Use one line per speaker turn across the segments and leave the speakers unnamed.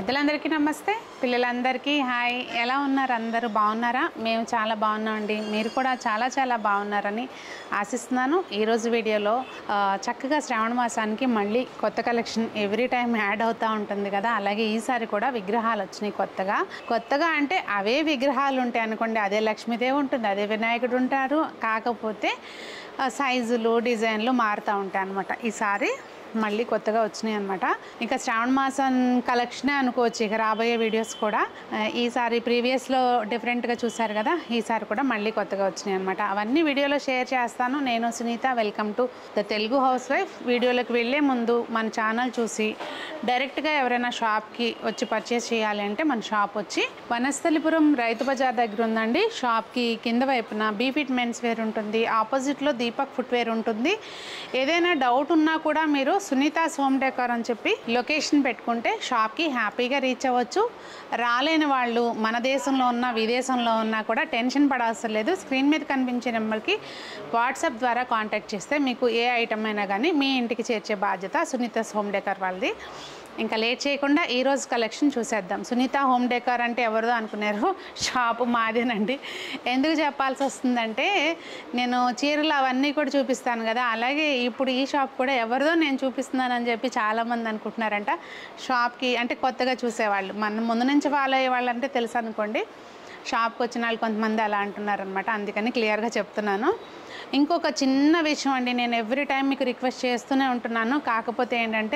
పెద్దలందరికీ నమస్తే పిల్లలందరికీ హాయ్ ఎలా ఉన్నారు అందరూ బాగున్నారా మేము చాలా బాగున్నామండి మీరు కూడా చాలా చాలా బాగున్నారని ఆశిస్తున్నాను ఈరోజు వీడియోలో ఆ, చక్కగా శ్రావణ మాసానికి మళ్ళీ కొత్త కలెక్షన్ ఎవ్రీ టైం యాడ్ అవుతూ ఉంటుంది కదా అలాగే ఈసారి కూడా విగ్రహాలు వచ్చినాయి కొత్తగా కొత్తగా అంటే అవే విగ్రహాలు ఉంటాయి అనుకోండి అదే లక్ష్మీదేవి ఉంటుంది అదే వినాయకుడు ఉంటారు కాకపోతే ఆ, సైజులు డిజైన్లు మారుతూ ఉంటాయి అనమాట ఈసారి మళ్ళీ కొత్తగా వచ్చినాయి అనమాట ఇంకా శ్రావణ మాసం కలెక్షనే అనుకోవచ్చు ఇక రాబోయే వీడియోస్ కూడా ఆ, ఈసారి ప్రీవియస్లో డిఫరెంట్గా చూశారు కదా ఈసారి కూడా మళ్ళీ కొత్తగా వచ్చినాయి అనమాట అవన్నీ వీడియోలో షేర్ చేస్తాను నేను Sunitha welcome to the Telugu housewife వీడియోలోకి వెళ్ళే ముందు మన ఛానల్ చూసి డైరెక్ట్గా ఎవరైనా షాప్కి వచ్చి పర్చేస్ చేయాలి అంటే మన షాప్ వచ్చి వనస్థలిపురం రైతు బజార్ దగ్గర ఉందండి షాప్కి కింద వైపున బీఫిట్ మెన్స్ వేర్ ఉంటుంది ఆపోజిట్లో దీపక్ ఫుట్వేర్ ఉంటుంది ఏదైనా డౌట్ ఉన్నా కూడా మీరు సునీతాస్ హోమ్ డెకార్ అని చెప్పి లొకేషన్ పెట్టుకుంటే షాప్కి హ్యాపీగా రీచ్ అవ్వచ్చు రాలేని వాళ్ళు మన దేశంలో ఉన్న విదేశంలో ఉన్నా కూడా టెన్షన్ పడాల్సిన లేదు స్క్రీన్ మీద కనిపించే నెంబర్కి వాట్సాప్ ద్వారా కాంటాక్ట్ చేస్తే మీకు ఏ ఐటమ్ అయినా కానీ మీ ఇంటికి చేర్చే బాధ్యత సునీతాస్ హోమ్ డెకార్ వాళ్ళది ఇంకా లేట్ చేయకుండా ఈ రోజు కలెక్షన్ చూసేద్దాం సునీత హోమ్ డెకార్ అంటే ఎవరిదో అనుకున్నారు షాపు మాదేనండి ఎందుకు చెప్పాల్సి వస్తుందంటే నేను చీరలు అవన్నీ కూడా చూపిస్తాను కదా అలాగే ఇప్పుడు ఈ షాప్ కూడా ఎవరిదో నేను చూపిస్తున్నానని చెప్పి చాలామంది అనుకుంటున్నారంట షాప్కి అంటే కొత్తగా చూసేవాళ్ళు మన ముందు నుంచి ఫాలో అయ్యే వాళ్ళు అంటే తెలుసు అనుకోండి షాప్కి వచ్చిన వాళ్ళు కొంతమంది అలా అంటున్నారనమాట అందుకని క్లియర్గా చెప్తున్నాను ఇంకొక చిన్న విషయం అండి నేను ఎవ్రీ టైం మీకు రిక్వెస్ట్ చేస్తూనే ఉంటున్నాను కాకపోతే ఏంటంటే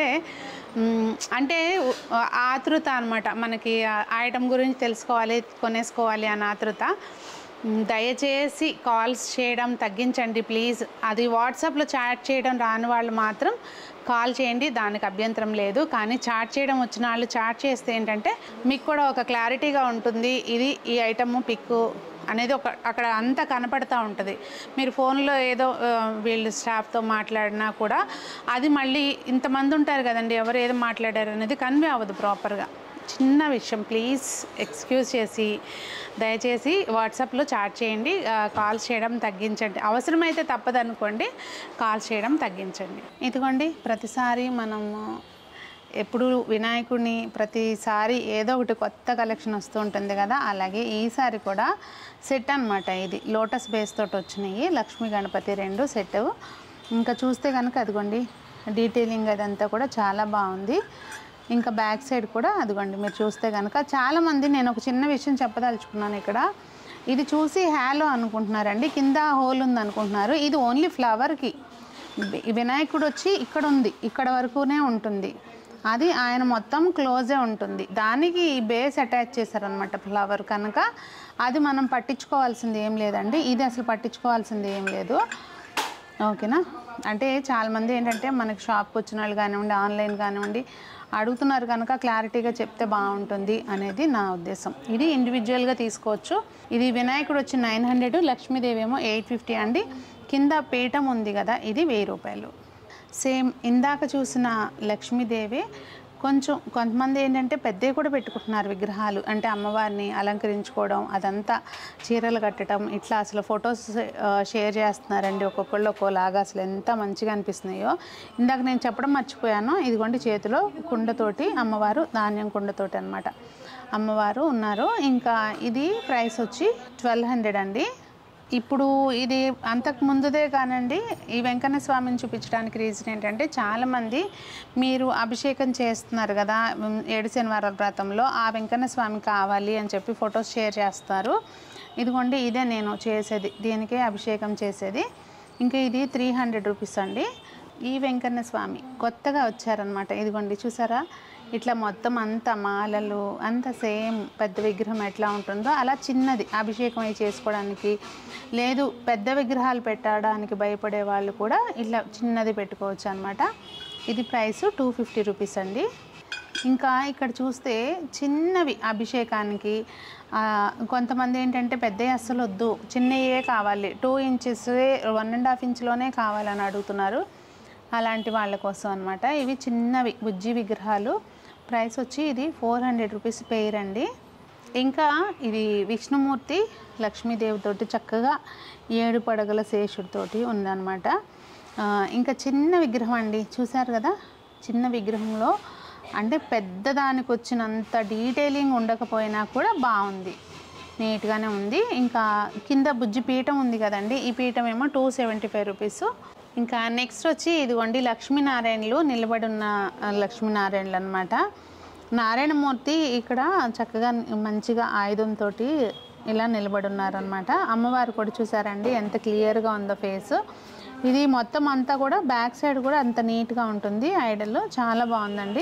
మ్, అంటే ఉ- ఆతృత అనమాట మనకి ఆ ఐటమ్ గురించి తెలుసుకోవాలి కొనేసుకోవాలి అన్న ఆతృత మ్, దయచేసి కాల్స్ చేయడం తగ్గించండి ప్లీజ్ అది వాట్సాప్లో చాట్ చేయడం రాని వాళ్ళు మాత్రం కాల్ చేయండి దానికి అభ్యంతరం లేదు కానీ చాట్ చేయడం వచ్చిన వాళ్ళు చాట్ చేస్తే ఏంటంటే మీకు కూడా ఒక క్లారిటీగా ఉంటుంది ఇది ఈ ఐటమ్ పిక్ అనేది ఒక అక్కడ అంతా కనపడతా ఉంటుంది మీరు ఫోన్లో ఏదో ఆ, వీళ్ళు స్టాఫ్తో మాట్లాడినా కూడా అది మళ్ళీ ఇంతమంది ఉంటారు కదండి ఎవరు ఏదో మాట్లాడారు అనేది కన్వే అవ్వదు ప్రాపర్గా చిన్న విషయం ప్లీజ్ ఎక్స్క్యూజ్ చేసి దయచేసి వాట్సాప్లో చాట్ చేయండి ఆ, కాల్స్ చేయడం తగ్గించండి అవసరమైతే తప్పదనుకోండి కాల్స్ చేయడం తగ్గించండి ఇదిగోండి ప్రతిసారి మనము ఎప్పుడు వినాయకుడిని ప్రతిసారి ఏదో ఒకటి కొత్త కలెక్షన్ వస్తూ ఉంటుంది కదా అలాగే ఈసారి కూడా సెట్ అన్నమాట ఇది లోటస్ బేస్ తోటి వచ్చినాయి లక్ష్మీ గణపతి రెండు సెట్ ఇంకా చూస్తే కనుక అదిగోండి డీటెయిలింగ్ అదంతా కూడా చాలా బాగుంది ఇంకా బ్యాక్ సైడ్ కూడా అదిగోండి మీరు చూస్తే కనుక చాలామంది నేను ఒక చిన్న విషయం చెప్పదలుచుకున్నాను ఇక్కడ ఇది చూసి హ్యాలో అనుకుంటున్నారండి కింద హోల్ ఉంది అనుకుంటున్నారు ఇది ఓన్లీ ఫ్లవర్కి వి- వినాయకుడు వచ్చి ఇక్కడ ఉంది ఇక్కడ వరకునే ఉంటుంది అది ఆయన మొత్తం క్లోజే ఉంటుంది దానికి ఈ బేస్ అటాచ్ చేశారనమాట ఫ్లవర్ కనుక అది మనం పట్టించుకోవాల్సింది ఏం లేదండి ఇది అసలు పట్టించుకోవాల్సింది ఏం లేదు ఓకేనా అంటే చాలామంది ఏంటంటే మనకి షాప్కి వచ్చిన వాళ్ళు కానివ్వండి ఆన్లైన్ కానివ్వండి అడుగుతున్నారు కనుక క్లారిటీగా చెప్తే బాగుంటుంది అనేది నా ఉద్దేశం ఇది ఇండివిజువల్గా తీసుకోవచ్చు ఇది వినాయకుడు వచ్చి నైన్ హండ్రెడ్ లక్ష్మీదేవి ఏమో ఎయిట్ ఫిఫ్టీ అండి కింద పీఠం ఉంది కదా ఇది వెయ్యి రూపాయలు సేమ్ ఇందాక చూసిన లక్ష్మీదేవి కొంచెం కొంతమంది ఏంటంటే పెద్దవి కూడా పెట్టుకుంటున్నారు విగ్రహాలు అంటే అమ్మవారిని అలంకరించుకోవడం అదంతా చీరలు కట్టడం ఇట్లా అసలు ఫొటోస్ షేర్ చేస్తున్నారండి ఒక్కొక్కళ్ళు ఒక్కోలాగా అసలు ఎంత మంచిగా అనిపిస్తున్నాయో ఇందాక నేను చెప్పడం మర్చిపోయాను ఇదిగోండి చేతిలో కుండతోటి అమ్మవారు ధాన్యం కుండతోటి అనమాట అమ్మవారు ఉన్నారు ఇంకా ఇది ప్రైస్ వచ్చి ట్వెల్వ్ హండ్రెడ్ అండి ఇప్పుడు ఇది అంతకు ముందుదే కానండి ఈ వెంకన్న స్వామిని చూపించడానికి రీజన్ ఏంటంటే చాలామంది మీరు అభిషేకం చేస్తున్నారు కదా ఉమ్, ఏడు శనివారాల వ్రతంలో ఆ వెంకన్న స్వామి కావాలి అని చెప్పి ఫొటోస్ షేర్ చేస్తారు ఇదిగోండి ఇదే నేను చేసేది దీనికే అభిషేకం చేసేది ఇంకా ఇది త్రీ హండ్రెడ్ రూపీస్ అండి ఈ వెంకన్న స్వామి కొత్తగా వచ్చారనమాట ఇదిగోండి చూసారా ఇట్లా మొత్తం అంత మాలలు అంత సేమ్ పెద్ద విగ్రహం ఎట్లా ఉంటుందో అలా చిన్నది అభిషేకం అయి చేసుకోవడానికి లేదు పెద్ద విగ్రహాలు పెట్టడానికి భయపడే వాళ్ళు కూడా ఇట్లా చిన్నది పెట్టుకోవచ్చు అనమాట ఇది ప్రైస్ టూ ఫిఫ్టీ రూపీస్ అండి ఇంకా ఇక్కడ చూస్తే చిన్నవి అభిషేకానికి ఆ, కొంతమంది ఏంటంటే పెద్దవి అస్సలు వద్దు చిన్నయే కావాలి two inches one and half ఇంచ్లోనే కావాలని అడుగుతున్నారు అలాంటి వాళ్ళ కోసం అనమాట ఇవి చిన్నవి బుజ్జి విగ్రహాలు ప్రైస్ వచ్చి ఇది ఫోర్ హండ్రెడ్ రూపీస్ పెయిర్ అండి ఇంకా ఇది విష్ణుమూర్తి లక్ష్మీదేవితోటి చక్కగా ఏడు పడగల శేషుడితోటి ఉందన్నమాట ఆ, ఇంకా చిన్న విగ్రహం అండి చూశారు కదా చిన్న విగ్రహంలో అంటే పెద్దదానికి వచ్చినంత డీటెయిలింగ్ ఉండకపోయినా కూడా బాగుంది నీట్గానే ఉంది ఇంకా కింద బుజ్జి పీఠం ఉంది కదండి ఈ పీఠం ఏమో టూ సెవెంటీ ఫైవ్ రూపీస్ ఇంకా నెక్స్ట్ వచ్చి ఇదిగోండి లక్ష్మీనారాయణలు నిలబడి ఉన్న ఆ, లక్ష్మీనారాయణలు అనమాట నారాయణమూర్తి ఇక్కడ చక్కగా మంచిగా ఆయుధంతో ఇలా నిలబడి ఉన్నారనమాట అమ్మవారు కూడా చూసారండి ఎంత క్లియర్గా ఉందో ఫేస్ ఇది మొత్తం అంతా కూడా బ్యాక్ సైడ్ కూడా అంత నీట్గా ఉంటుంది ఐడల్ చాలా బాగుందండి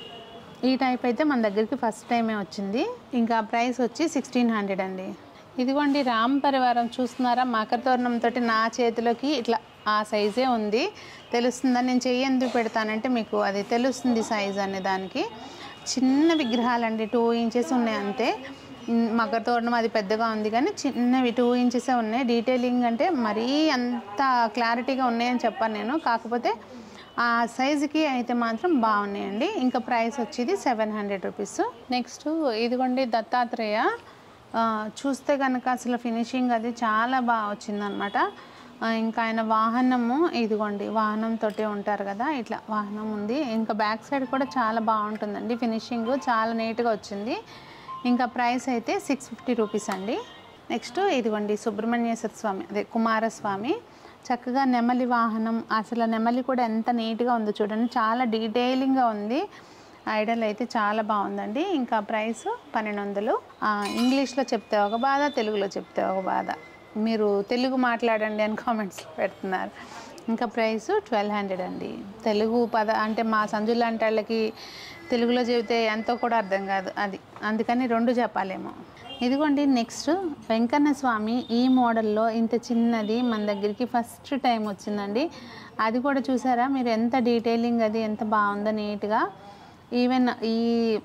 ఈ టైప్ అయితే మన దగ్గరికి ఫస్ట్ టైమే వచ్చింది ఇంకా ప్రైస్ వచ్చి సిక్స్టీన్ హండ్రెడ్ అండి ఇదిగోండి రామ్ పరివారం చూస్తున్నారా మకర తోరణంతో నా చేతిలోకి ఇట్లా ఆ సైజే ఉంది తెలుస్తుందా నేను చెయ్యి ఎందుకు పెడతానంటే మీకు అది తెలుస్తుంది సైజ్ అనే దానికి చిన్న విగ్రహాలండి టూ ఇంచెస్ ఉన్నాయి అంతే ఉమ్, మకర తోరణం అది పెద్దగా ఉంది కానీ చిన్నవి టూ ఇంచెసే ఉన్నాయి డీటెయిలింగ్ అంటే మరీ అంత క్లారిటీగా ఉన్నాయని చెప్పాను నేను కాకపోతే ఆ సైజుకి అయితే మాత్రం బాగున్నాయండి ఇంకా ప్రైస్ వచ్చేది సెవెన్ హండ్రెడ్ రూపీస్ నెక్స్ట్ ఇదిగోండి దత్తాత్రేయ ఆ, చూస్తే కనుక అసలు ఫినిషింగ్ అది చాలా బాగా వచ్చిందనమాట ఆ, ఇంకా ఆయన వాహనము ఇదిగోండి వాహనంతో ఉంటారు కదా ఇట్లా వాహనం ఉంది ఇంకా బ్యాక్ సైడ్ కూడా చాలా బాగుంటుందండి ఫినిషింగ్ చాలా నీట్గా వచ్చింది ఇంకా ప్రైస్ అయితే సిక్స్ ఫిఫ్టీ రూపీస్ అండి నెక్స్ట్ ఇదిగోండి సుబ్రహ్మణ్యేశ్వర స్వామి అదే కుమారస్వామి చక్కగా నెమలి వాహనం అసలు నెమలి కూడా ఎంత నీట్గా ఉందో చూడండి చాలా డీటెయిలింగ్గా ఉంది ఐడల్ అయితే చాలా బాగుందండి ఇంకా ప్రైస్ పన్నెండు వందలు ఆ, ఇంగ్లీష్లో చెప్తే ఒక బాధ తెలుగులో చెప్తే ఒక బాధ మీరు తెలుగు మాట్లాడండి అని కామెంట్స్ పెడుతున్నారు ఇంకా ప్రైస్ ట్వెల్వ్ హండ్రెడ్ అండి తెలుగు పద అంటే మా సంజు లాంటి వాళ్ళకి తెలుగులో చెబితే ఎంతో కూడా అర్థం కాదు అది అందుకని రెండు చెప్పాలేమో ఇదిగోండి నెక్స్ట్ వెంకన్న స్వామి ఈ మోడల్లో ఇంత చిన్నది మన దగ్గరికి ఫస్ట్ టైం వచ్చిందండి అది కూడా చూసారా మీరు ఎంత డీటెయిలింగ్ అది ఎంత బాగుందో నీట్గా ఈవెన్ ఈ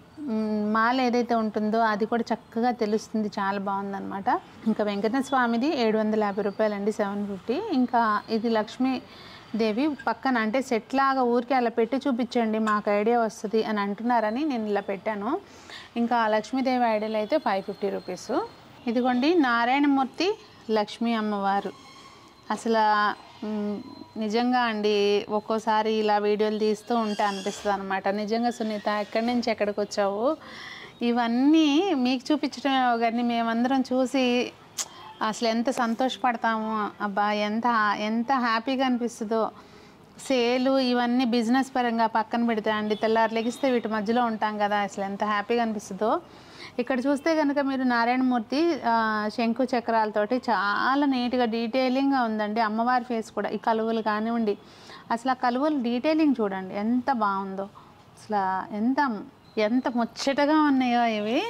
మ్, మాల ఏదైతే ఉంటుందో అది కూడా చక్కగా తెలుస్తుంది చాలా బాగుందన్నమాట ఇంకా వెంకటేశ్వర స్వామిది ఏడు వందల యాభై రూపాయలండి సెవెన్ ఫిఫ్టీ ఇంకా ఇది లక్ష్మీ దేవి పక్కన అంటే సెట్ లాగా ఊరికే అలా పెట్టి చూపించండి మాకు ఐడియా వస్తుంది అని అంటున్నారని నేను ఇలా పెట్టాను ఇంకా లక్ష్మీదేవి ఐడియాలు అయితే ఫైవ్ ఫిఫ్టీ రూపీస్ ఇదిగోండి నారాయణమూర్తి లక్ష్మీ అమ్మవారు అసలు మ్, నిజంగా అండి ఒక్కోసారి ఇలా వీడియోలు తీస్తూ ఉంటే అనిపిస్తుంది అనమాట నిజంగా సునీత ఎక్కడి నుంచి ఎక్కడికి వచ్చావు ఇవన్నీ మీకు చూపించడమే కానీ మేమందరం చూసి అసలు ఎంత సంతోషపడతాము అబ్బా ఎంత ఎంత హ్యాపీగా అనిపిస్తుందో సేలు ఇవన్నీ బిజినెస్ పరంగా పక్కన పెడితే అండి తెల్లారు లెగిస్తే వీటి మధ్యలో ఉంటాం కదా అసలు ఎంత హ్యాపీగా అనిపిస్తుందో ఇక్కడ చూస్తే కనుక మీరు నారాయణమూర్తి ఆ, శంకు చక్రాలతోటి చాలా నీట్గా డీటెయిలింగ్గా ఉందండి అమ్మవారి ఫేస్ కూడా ఈ కలువలు కానివ్వండి అసలు ఆ కలువలు డీటెయిలింగ్ చూడండి ఎంత బాగుందో అసలు ఎంత ఎంత ముచ్చటగా ఉన్నాయో ఇవి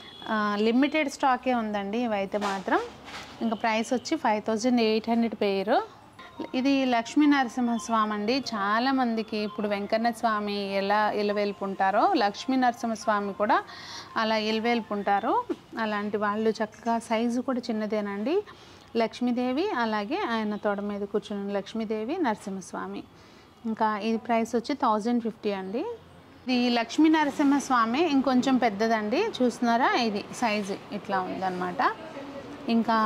లిమిటెడ్ స్టాకే ఉందండి ఇవైతే మాత్రం ఇంకా ప్రైస్ వచ్చి ఫైవ్ థౌజండ్ ఎయిట్ హండ్రెడ్ పేరు ఇది లక్ష్మీ నరసింహస్వామి అండి చాలామందికి ఇప్పుడు వెంకన్న స్వామి ఎలా ఇలవేల్పుంటారో లక్ష్మీ నరసింహస్వామి కూడా అలా ఇలవేల్పుంటారు అలాంటి వాళ్ళు చక్కగా సైజు కూడా చిన్నదేనండి లక్ష్మీదేవి అలాగే ఆయన తోడ మీద కూర్చున్న లక్ష్మీదేవి నరసింహస్వామి ఇంకా ఇది ప్రైస్ వచ్చి థౌజండ్ ఫిఫ్టీ అండి ఇది లక్ష్మీ నరసింహస్వామి ఇంకొంచెం పెద్దదండి చూస్తున్నారా ఇది సైజు ఇట్లా ఉందన్నమాట ఇంకా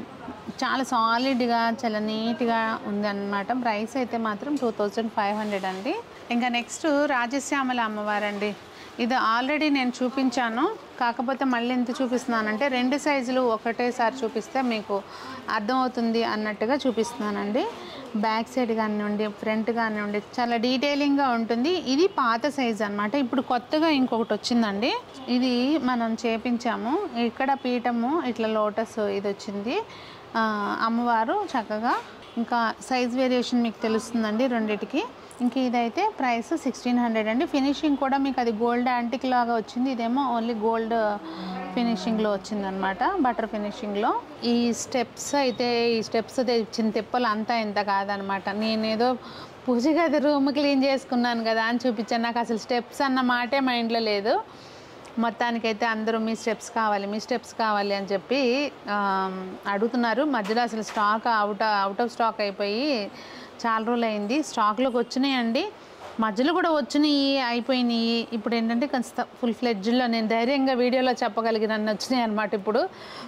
చాలా సాలిడ్గా చాలా నీట్గా ఉందన్నమాట ప్రైస్ అయితే మాత్రం టూ థౌజండ్ ఫైవ్ హండ్రెడ్ అండి ఇంకా నెక్స్ట్ రాజశ్యామల అమ్మవారండి ఇది ఆల్రెడీ నేను చూపించాను కాకపోతే మళ్ళీ ఎంత చూపిస్తున్నానంటే రెండు సైజులు ఒకటేసారి చూపిస్తే మీకు అర్థమవుతుంది అన్నట్టుగా చూపిస్తున్నానండి బ్యాక్ సైడ్ కానివ్వండి ఫ్రంట్ కానివ్వండి చాలా డీటెయిలింగ్గా ఉంటుంది ఇది పాత సైజ్ అన్నమాట ఇప్పుడు కొత్తగా ఇంకొకటి వచ్చిందండి ఇది మనం చేపించాము ఇక్కడ పీఠము ఇట్లా లోటస్ ఇది వచ్చింది ఆ, అమ్మవారు చక్కగా ఇంకా సైజ్ వేరియేషన్ మీకు తెలుస్తుందండి రెండిటికి ఇంక ఇదైతే ప్రైస్ సిక్స్టీన్ హండ్రెడ్ అండి ఫినిషింగ్ కూడా మీకు అది గోల్డ్ యాంటిక్ లాగా వచ్చింది ఇదేమో ఓన్లీ గోల్డ్ ఫినిషింగ్లో వచ్చిందనమాట బటర్ ఫినిషింగ్లో ఈ స్టెప్స్ అయితే ఈ స్టెప్స్ తెచ్చిన తెప్పలు అంతా ఇంత కాదనమాట నేనేదో పూజ గది రూమ్ క్లీన్ చేసుకున్నాను కదా అని చూపించాను నాకు అసలు స్టెప్స్ అన్న మాటే మైండ్లో లేదు మొత్తానికైతే అందరూ మీ స్టెప్స్ కావాలి మీ స్టెప్స్ కావాలి అని చెప్పి ఆమ్, అడుగుతున్నారు మధ్యలో అసలు stock out out of stock అయిపోయి చాలా రోజులు అయింది స్టాక్లోకి వచ్చినాయండి మధ్యలో కూడా వచ్చినాయి అయిపోయినాయి ఇప్పుడు ఏంటంటే కొంత ఫుల్ ఫ్లెడ్జ్లో నేను ధైర్యంగా వీడియోలో చెప్పగలిగినన్ని వచ్చినాయి అనమాట ఇప్పుడు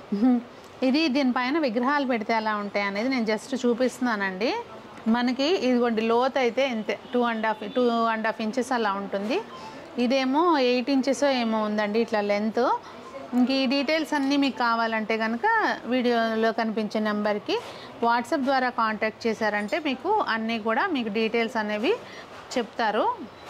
ఇది దీనిపైన విగ్రహాలు పెడితే ఎలా ఉంటాయి అనేది నేను జస్ట్ చూపిస్తున్నానండి మనకి ఇదిగోండి లోత్ అయితే ఇంతే two and half two and half inches అలా ఉంటుంది ఇదేమో ఎయిట్ ఇంచెస్ ఏమో ఉందండి ఇట్లా లెంత్ ఇంక ఈ డీటెయిల్స్ అన్నీ మీకు కావాలంటే కనుక వీడియోలో కనిపించే నెంబర్కి వాట్సాప్ ద్వారా కాంటాక్ట్ చేశారంటే మీకు అన్నీ కూడా మీకు డీటెయిల్స్ అనేవి చెప్తారు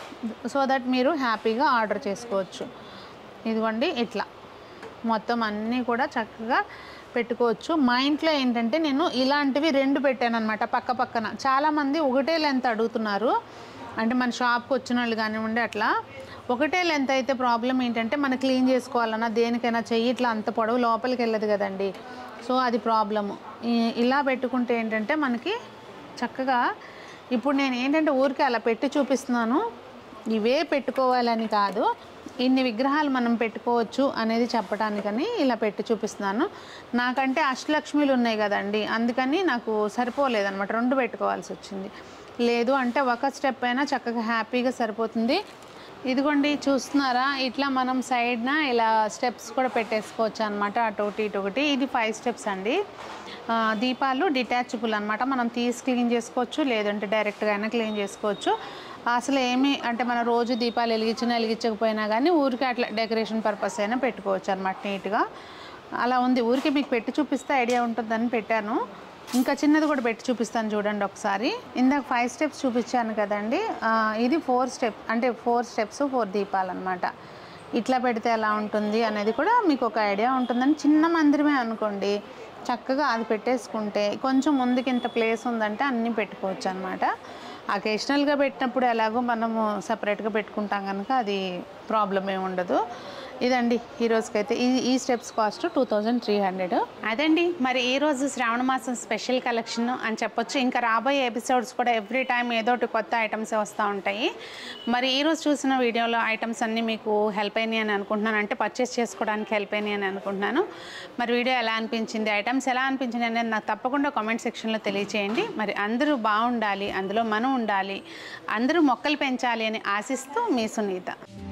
సో దట్ మీరు హ్యాపీగా ఆర్డర్ చేసుకోవచ్చు ఇదిగోండి ఇట్లా మొత్తం అన్నీ కూడా చక్కగా పెట్టుకోవచ్చు మా ఇంట్లో ఏంటంటే నేను ఇలాంటివి రెండు పెట్టాను అనమాట పక్క పక్కన చాలామంది ఒకటే లెంత్ అడుగుతున్నారు అంటే మన షాప్కి వచ్చిన వాళ్ళు కానివ్వండి అట్లా ఒకటే లెంత్ అయితే ప్రాబ్లం ఏంటంటే మనం క్లీన్ చేసుకోవాలన్నా దేనికైనా చెయ్యి ఇట్లా అంత పొడవు లోపలికి వెళ్ళదు కదండి సో అది ప్రాబ్లము ఈ- ఇలా పెట్టుకుంటే ఏంటంటే మనకి చక్కగా ఇప్పుడు నేను ఏంటంటే ఊరికే అలా పెట్టి చూపిస్తున్నాను ఇవే పెట్టుకోవాలని కాదు ఇన్ని విగ్రహాలు మనం పెట్టుకోవచ్చు అనేది చెప్పడానికని ఇలా పెట్టి చూపిస్తున్నాను నాకంటే అష్టలక్ష్మిలు ఉన్నాయి కదండి అందుకని నాకు సరిపోలేదన్నమాట రెండు పెట్టుకోవాల్సి వచ్చింది లేదు అంటే ఒక స్టెప్ అయినా చక్కగా హ్యాపీగా సరిపోతుంది ఇదిగోండి చూస్తున్నారా ఇట్లా మనం సైడ్న ఇలా స్టెప్స్ కూడా పెట్టేసుకోవచ్చు అనమాట అటు ఒకటి ఇటు ఒకటి ఇది ఫైవ్ స్టెప్స్ అండి ఆ, దీపాలు డిటాచబుల్ అనమాట మనం తీసి క్లీన్ చేసుకోవచ్చు లేదంటే డైరెక్ట్గా అయినా క్లీన్ చేసుకోవచ్చు అసలు ఏమి అంటే మన రోజు దీపాలు వెలిగించినా వెలిగించకపోయినా కానీ ఊరికి అట్లా డెకరేషన్ పర్పస్ అయినా పెట్టుకోవచ్చు అనమాట నీట్గా అలా ఉంది ఊరికి మీకు పెట్టి చూపిస్తే ఐడియా ఉంటుందని పెట్టాను ఇంకా చిన్నది కూడా పెట్టి చూపిస్తాను చూడండి ఒకసారి ఇందాక ఫైవ్ స్టెప్స్ చూపించాను కదండి ఆ, ఇది ఫోర్ స్టెప్ అంటే ఫోర్ స్టెప్స్ ఫోర్ దీపాలు అనమాట ఇట్లా పెడితే ఎలా ఉంటుంది అనేది కూడా మీకు ఒక ఐడియా ఉంటుందని చిన్న మందిరమే అనుకోండి చక్కగా అది పెట్టేసుకుంటే కొంచెం ముందుకి ఇంత ప్లేస్ ఉందంటే అన్నీ పెట్టుకోవచ్చు అనమాట అకేషనల్గా పెట్టినప్పుడు ఎలాగో మనము సపరేట్గా పెట్టుకుంటాం కనుక అది ప్రాబ్లం ఏమి ఉండదు ఇదండి ఈ రోజుకైతే ఈ ఈ steps cost two thousand three hundred అదండి మరి ఈ రోజు శ్రావణ మాసం స్పెషల్ కలెక్షన్ అని చెప్పొచ్చు ఇంకా రాబోయే ఎపిసోడ్స్ కూడా ఎవ్రీ టైం ఏదో ఒకటి కొత్త ఐటమ్స్ వస్తూ ఉంటాయి మరి ఈ రోజు చూసిన వీడియోలో ఐటమ్స్ అన్నీ మీకు హెల్ప్ అయినాయి అని అనుకుంటున్నాను అంటే పర్చేస్ చేసుకోవడానికి హెల్ప్ అయినాయి అని అనుకుంటున్నాను మరి వీడియో ఎలా అనిపించింది ఐటమ్స్ ఎలా అనిపించింది అనేది నాకు తప్పకుండా కామెంట్ సెక్షన్లో తెలియచేయండి మరి అందరూ బాగుండాలి అందులో మనం ఉండాలి అందరూ మొక్కలు పెంచాలి అని ఆశిస్తూ మీ సునీత